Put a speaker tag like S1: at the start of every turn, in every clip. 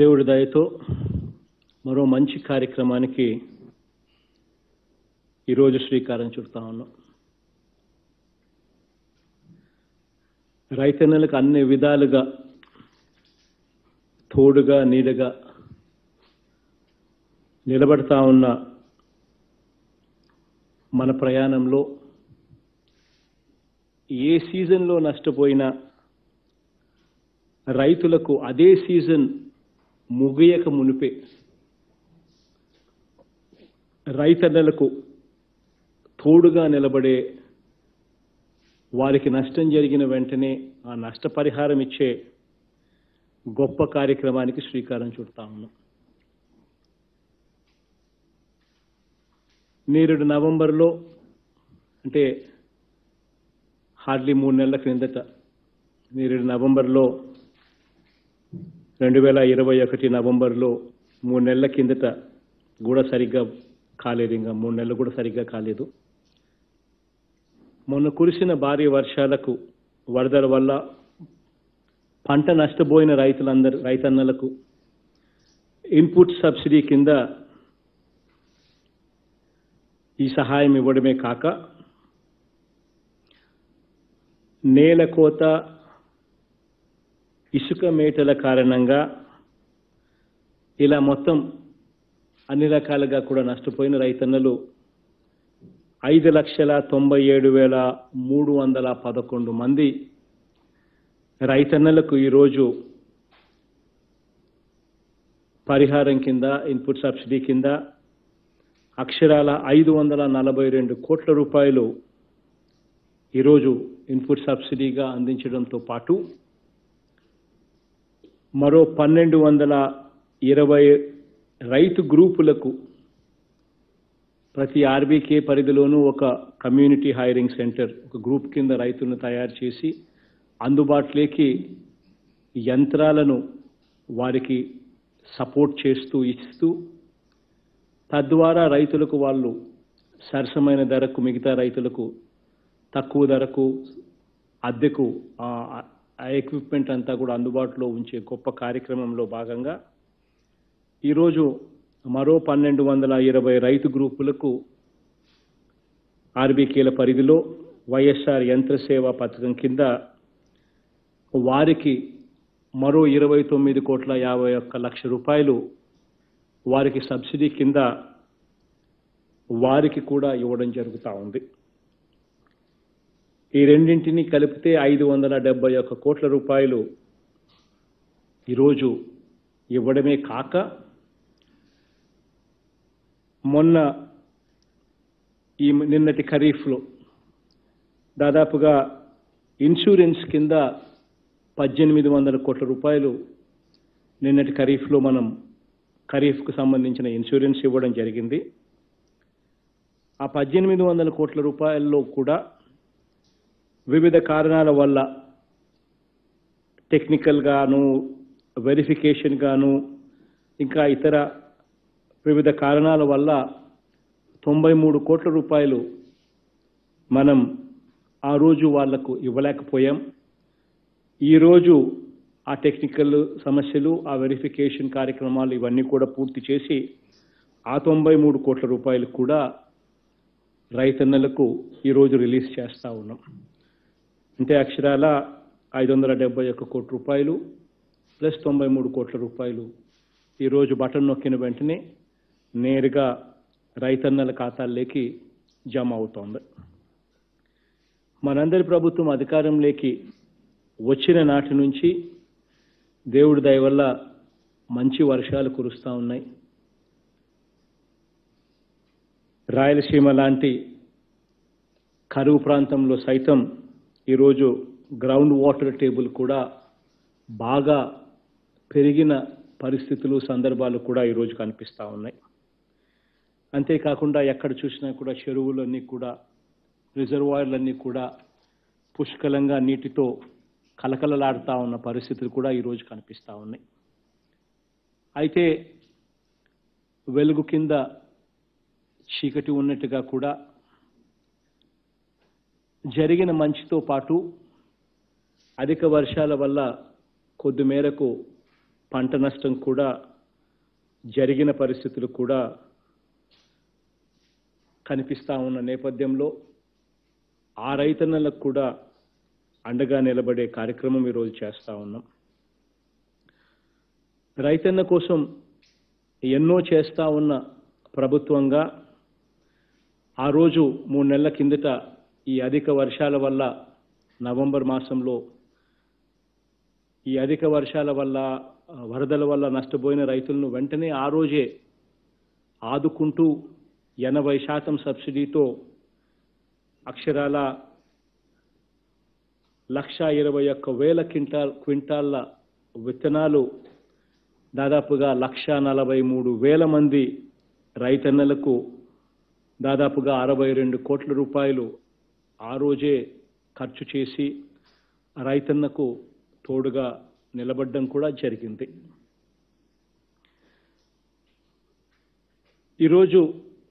S1: దేవుడి దయతో మరో మంచి కార్యక్రమానికి ఈరోజు శ్రీకారం చుడతా ఉన్నాం రైతన్నలకు అన్ని విధాలుగా తోడుగా నీడగా నిలబడతా ఉన్న మన ప్రయాణంలో ఏ సీజన్లో నష్టపోయినా రైతులకు అదే సీజన్ ముగియక మునిపే రైతన్నలకు తోడుగా నిలబడే వారికి నష్టం జరిగిన వెంటనే ఆ నష్టపరిహారం ఇచ్చే గొప్ప కార్యక్రమానికి శ్రీకారం చుడతా ఉన్నాం నేరుడు నవంబర్లో అంటే హార్డ్లీ మూడు నెలల క్రిందట నేరుడు నవంబర్లో రెండు వేల ఇరవై ఒకటి నవంబర్లో మూడు నెలల కిందట కూడా సరిగ్గా కాలేదు ఇంకా మూడు నెలలు కూడా సరిగ్గా కాలేదు మొన్న కురిసిన భారీ వర్షాలకు వరదల వల్ల పంట నష్టపోయిన రైతులందరూ రైతన్నలకు ఇన్పుట్ సబ్సిడీ కింద ఈ సహాయం ఇవ్వడమే కాక నేల కోత ఇసుక మేటల కారణంగా ఇలా మొత్తం అన్ని రకాలుగా కూడా నష్టపోయిన రైతన్నలు ఐదు లక్షల తొంభై ఏడు వేల మూడు వందల పదకొండు మంది రైతన్నలకు ఈరోజు పరిహారం కింద ఇన్పుట్ సబ్సిడీ కింద అక్షరాల ఐదు వందల నలభై రెండు కోట్ల రూపాయలు ఈరోజు ఇన్పుట్ సబ్సిడీగా అందించడంతో పాటు మరో పన్నెండు వందల ఇరవై రైతు గ్రూపులకు ప్రతి ఆర్బీకే పరిధిలోనూ ఒక కమ్యూనిటీ హైరింగ్ సెంటర్ ఒక గ్రూప్ కింద రైతులను తయారు చేసి అందుబాటులోకి యంత్రాలను వారికి సపోర్ట్ చేస్తూ ఇస్తూ తద్వారా రైతులకు వాళ్ళు సరసమైన ధరకు మిగతా రైతులకు తక్కువ ధరకు అద్దెకు ఆ ఆ ఎక్విప్మెంట్ అంతా కూడా అందుబాటులో ఉంచే గొప్ప కార్యక్రమంలో భాగంగా ఈరోజు మరో పన్నెండు వందల ఇరవై రైతు గ్రూపులకు ఆర్బీకేల పరిధిలో వైఎస్ఆర్ యంత్ర సేవా పథకం కింద వారికి మరో ఇరవై తొమ్మిది కోట్ల యాభై ఒక్క లక్ష రూపాయలు వారికి సబ్సిడీ కింద వారికి కూడా ఇవ్వడం జరుగుతూ ఉంది ఈ రెండింటిని కలిపితే ఐదు వందల డెబ్బై ఒక్క కోట్ల రూపాయలు ఈరోజు ఇవ్వడమే కాక మొన్న ఈ నిన్నటి ఖరీఫ్లో దాదాపుగా ఇన్సూరెన్స్ కింద పద్దెనిమిది వందల కోట్ల రూపాయలు నిన్నటి ఖరీఫ్లో మనం ఖరీఫ్కు సంబంధించిన ఇన్సూరెన్స్ ఇవ్వడం జరిగింది ఆ పద్దెనిమిది వందల కోట్ల రూపాయల్లో కూడా వివిధ కారణాల వల్ల టెక్నికల్ గాను వెరిఫికేషన్ గాను ఇంకా ఇతర వివిధ కారణాల వల్ల తొంభై మూడు కోట్ల రూపాయలు మనం ఆ రోజు వాళ్లకు ఇవ్వలేకపోయాం ఈరోజు ఆ టెక్నికల్ సమస్యలు ఆ వెరిఫికేషన్ కార్యక్రమాలు ఇవన్నీ కూడా పూర్తి చేసి ఆ తొంభై మూడు కోట్ల రూపాయలు కూడా రైతన్నలకు ఈరోజు రిలీజ్ చేస్తూ ఉన్నాం అంటే అక్షరాల ఐదు వందల డెబ్బై ఒక్క కోట్ల రూపాయలు ప్లస్ తొంభై మూడు కోట్ల రూపాయలు ఈరోజు బటన్ నొక్కిన వెంటనే నేరుగా రైతన్నల ఖాతాల్లోకి జమ అవుతోంది మనందరి ప్రభుత్వం అధికారంలోకి వచ్చిన నాటి నుంచి దేవుడి దయ వల్ల మంచి వర్షాలు కురుస్తూ ఉన్నాయి రాయలసీమ లాంటి కరువు ప్రాంతంలో సైతం ఈరోజు గ్రౌండ్ వాటర్ టేబుల్ కూడా బాగా పెరిగిన పరిస్థితులు సందర్భాలు కూడా ఈరోజు కనిపిస్తూ ఉన్నాయి అంతేకాకుండా ఎక్కడ చూసినా కూడా చెరువులన్నీ కూడా రిజర్వాయర్లన్నీ కూడా పుష్కలంగా నీటితో కలకలలాడుతూ ఉన్న పరిస్థితులు కూడా ఈరోజు కనిపిస్తూ ఉన్నాయి అయితే వెలుగు కింద చీకటి ఉన్నట్టుగా కూడా జరిగిన మంచితో పాటు అధిక వర్షాల వల్ల కొద్ది మేరకు పంట నష్టం కూడా జరిగిన పరిస్థితులు కూడా కనిపిస్తా ఉన్న నేపథ్యంలో ఆ రైతన్నలకు కూడా అండగా నిలబడే కార్యక్రమం ఈరోజు చేస్తా ఉన్నాం రైతన్న కోసం ఎన్నో చేస్తా ఉన్న ప్రభుత్వంగా ఆ రోజు మూడు నెలల కిందట ఈ అధిక వర్షాల వల్ల నవంబర్ మాసంలో ఈ అధిక వర్షాల వల్ల ఆ, వరదల వల్ల నష్టపోయిన రైతులను వెంటనే ఆ రోజే ఆదుకుంటూ ఎనభై శాతం సబ్సిడీతో అక్షరాల లక్ష ఇరవై ఒక్క వేల క్వింటాల్ క్వింటాళ్ళ విత్తనాలు దాదాపుగా లక్ష నలభై మూడు వేల మంది రైతన్నలకు దాదాపుగా అరవై రెండు కోట్ల రూపాయలు ఆ రోజే ఖర్చు చేసి రైతన్నకు తోడుగా నిలబడడం కూడా జరిగింది ఈరోజు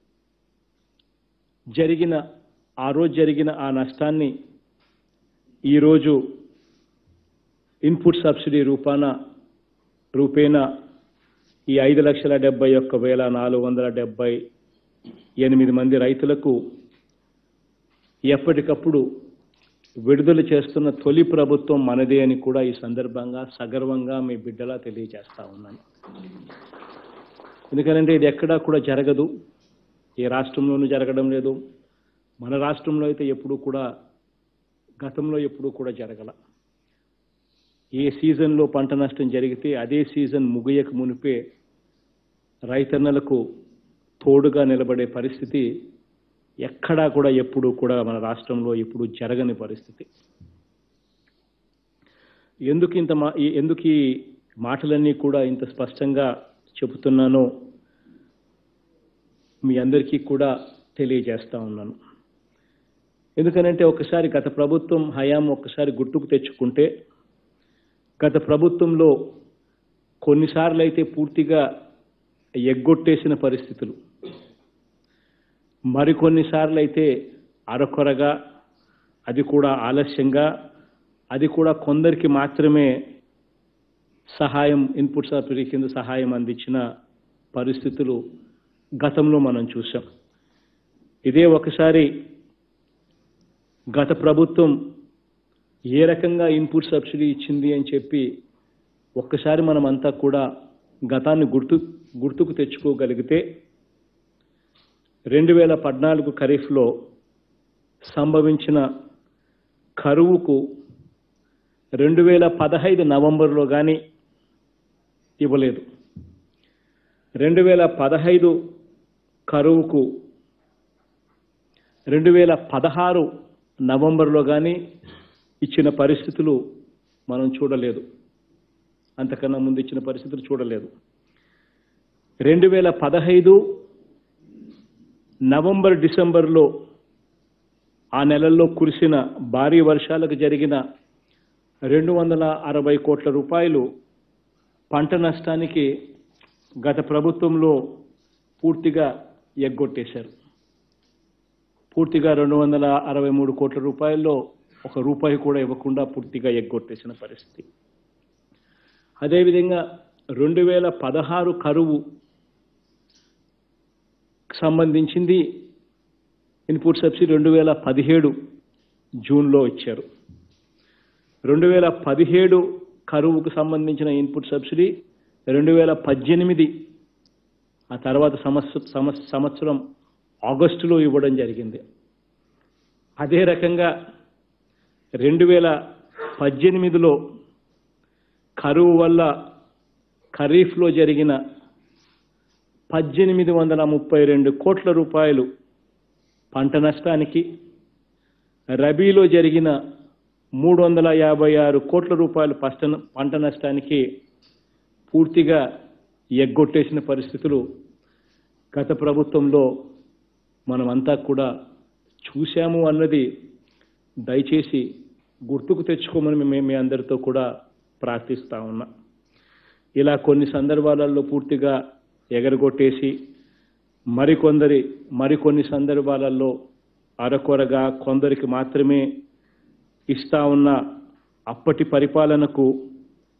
S1: జరిగిన ఆ రోజు జరిగిన ఆ నష్టాన్ని ఈరోజు ఇన్పుట్ సబ్సిడీ రూపాన రూపేణ ఈ ఐదు లక్షల డెబ్బై ఒక్క వేల నాలుగు వందల డెబ్బై ఎనిమిది మంది రైతులకు ఎప్పటికప్పుడు విడుదల చేస్తున్న తొలి ప్రభుత్వం మనదే అని కూడా ఈ సందర్భంగా సగర్వంగా మీ బిడ్డలా తెలియజేస్తా ఉన్నాను ఎందుకంటే ఇది ఎక్కడా కూడా జరగదు ఏ రాష్ట్రంలోనూ జరగడం లేదు మన రాష్ట్రంలో అయితే ఎప్పుడూ కూడా గతంలో ఎప్పుడూ కూడా జరగల ఏ సీజన్లో పంట నష్టం జరిగితే అదే సీజన్ ముగియక మునిపే రైతన్నలకు తోడుగా నిలబడే పరిస్థితి ఎక్కడా కూడా ఎప్పుడూ కూడా మన రాష్ట్రంలో ఎప్పుడూ జరగని పరిస్థితి ఎందుకు ఇంత మా ఈ- ఎందుకు ఈ మాటలన్నీ కూడా ఇంత స్పష్టంగా చెబుతున్నానో మీ అందరికీ కూడా తెలియజేస్తా ఉన్నాను ఎందుకనంటే ఒకసారి గత ప్రభుత్వం హయాం ఒక్కసారి గుర్తుకు తెచ్చుకుంటే గత ప్రభుత్వంలో కొన్నిసార్లు అయితే పూర్తిగా ఎగ్గొట్టేసిన పరిస్థితులు మరికొన్నిసార్లు అయితే అరకొరగా అది కూడా ఆలస్యంగా అది కూడా కొందరికి మాత్రమే సహాయం ఇన్పుట్ సబ్సిడీ కింద సహాయం అందించిన పరిస్థితులు గతంలో మనం చూసాం ఇదే ఒకసారి గత ప్రభుత్వం ఏ రకంగా ఇన్పుట్ సబ్సిడీ ఇచ్చింది అని చెప్పి ఒక్కసారి మనం అంతా కూడా గతాన్ని గుర్తు గుర్తుకు తెచ్చుకోగలిగితే రెండు వేల పద్నాలుగు ఖరీఫ్లో సంభవించిన కరువుకు రెండు వేల పదహైదు నవంబర్లో కానీ ఇవ్వలేదు రెండు వేల పదహైదు కరువుకు రెండు వేల పదహారు నవంబర్లో కానీ ఇచ్చిన పరిస్థితులు మనం చూడలేదు అంతకన్నా ముందు ఇచ్చిన పరిస్థితులు చూడలేదు రెండు వేల పదహైదు నవంబర్ డిసెంబర్లో ఆ నెలల్లో కురిసిన భారీ వర్షాలకు జరిగిన రెండు వందల అరవై కోట్ల రూపాయలు పంట నష్టానికి గత ప్రభుత్వంలో పూర్తిగా ఎగ్గొట్టేశారు పూర్తిగా రెండు వందల అరవై మూడు కోట్ల రూపాయల్లో ఒక రూపాయి కూడా ఇవ్వకుండా పూర్తిగా ఎగ్గొట్టేసిన పరిస్థితి అదేవిధంగా రెండు వేల పదహారు కరువు సంబంధించింది ఇన్పుట్ సబ్సిడీ రెండు వేల పదిహేడు జూన్లో ఇచ్చారు రెండు వేల పదిహేడు కరువుకు సంబంధించిన ఇన్పుట్ సబ్సిడీ రెండు వేల పద్దెనిమిది ఆ తర్వాత సంవత్సరం సంవత్స- సంవత్సరం ఆగస్టులో ఇవ్వడం జరిగింది అదే రకంగా రెండు వేల పద్దెనిమిదిలో కరువు వల్ల ఖరీఫ్లో జరిగిన పద్దెనిమిది వందల ముప్పై రెండు కోట్ల రూపాయలు పంట నష్టానికి రబీలో జరిగిన మూడు వందల యాభై ఆరు కోట్ల రూపాయలు పష్ట పంట నష్టానికి పూర్తిగా ఎగ్గొట్టేసిన పరిస్థితులు గత ప్రభుత్వంలో మనమంతా కూడా చూశాము అన్నది దయచేసి గుర్తుకు తెచ్చుకోమని మేము మీ అందరితో కూడా ప్రార్థిస్తా ఉన్నా ఇలా కొన్ని సందర్భాలలో పూర్తిగా ఎగరగొట్టేసి మరికొందరి మరికొన్ని సందర్భాలలో అరకొరగా కొందరికి మాత్రమే ఇస్తా ఉన్న అప్పటి పరిపాలనకు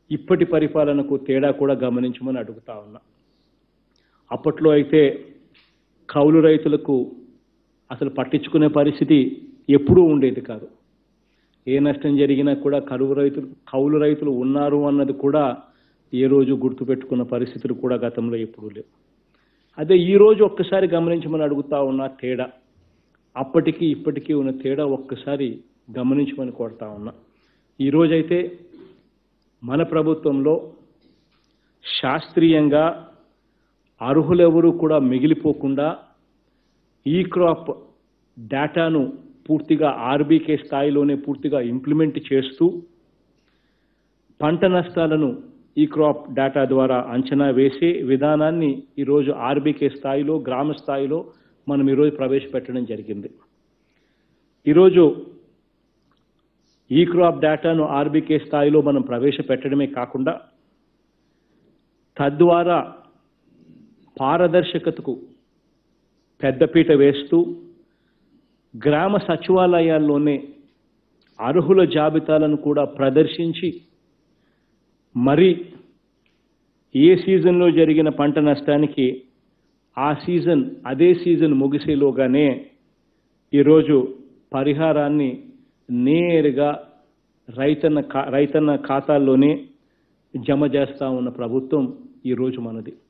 S1: ఇప్పటి పరిపాలనకు తేడా కూడా గమనించమని అడుగుతా ఉన్నా అప్పట్లో అయితే కౌలు రైతులకు అసలు పట్టించుకునే పరిస్థితి ఎప్పుడూ ఉండేది కాదు ఏ నష్టం జరిగినా కూడా కరువు రైతులు కౌలు రైతులు ఉన్నారు అన్నది కూడా ఏ రోజు గుర్తుపెట్టుకున్న పరిస్థితులు కూడా గతంలో ఎప్పుడూ లేవు అదే ఈ రోజు ఒక్కసారి గమనించమని అడుగుతా ఉన్న తేడా అప్పటికి ఇప్పటికీ ఉన్న తేడా ఒక్కసారి గమనించమని కోరుతా ఉన్నా ఈ రోజైతే మన ప్రభుత్వంలో శాస్త్రీయంగా అర్హులెవరూ కూడా మిగిలిపోకుండా ఈ క్రాప్ డేటాను పూర్తిగా ఆర్బీకే స్థాయిలోనే పూర్తిగా ఇంప్లిమెంట్ చేస్తూ పంట నష్టాలను ఈ క్రాప్ డేటా ద్వారా అంచనా వేసే విధానాన్ని ఈరోజు ఆర్బీకే స్థాయిలో గ్రామ స్థాయిలో మనం ఈరోజు ప్రవేశపెట్టడం జరిగింది ఈరోజు ఈ క్రాప్ డేటాను ఆర్బీకే స్థాయిలో మనం ప్రవేశపెట్టడమే కాకుండా తద్వారా పారదర్శకతకు పెద్దపీట వేస్తూ గ్రామ సచివాలయాల్లోనే అర్హుల జాబితాలను కూడా ప్రదర్శించి మరి ఏ సీజన్లో జరిగిన పంట నష్టానికి ఆ సీజన్ అదే సీజన్ ముగిసేలోగానే ఈరోజు పరిహారాన్ని నేరుగా రైతన్న ఖా రైతన్న ఖాతాల్లోనే జమ చేస్తా ఉన్న ప్రభుత్వం ఈరోజు మనది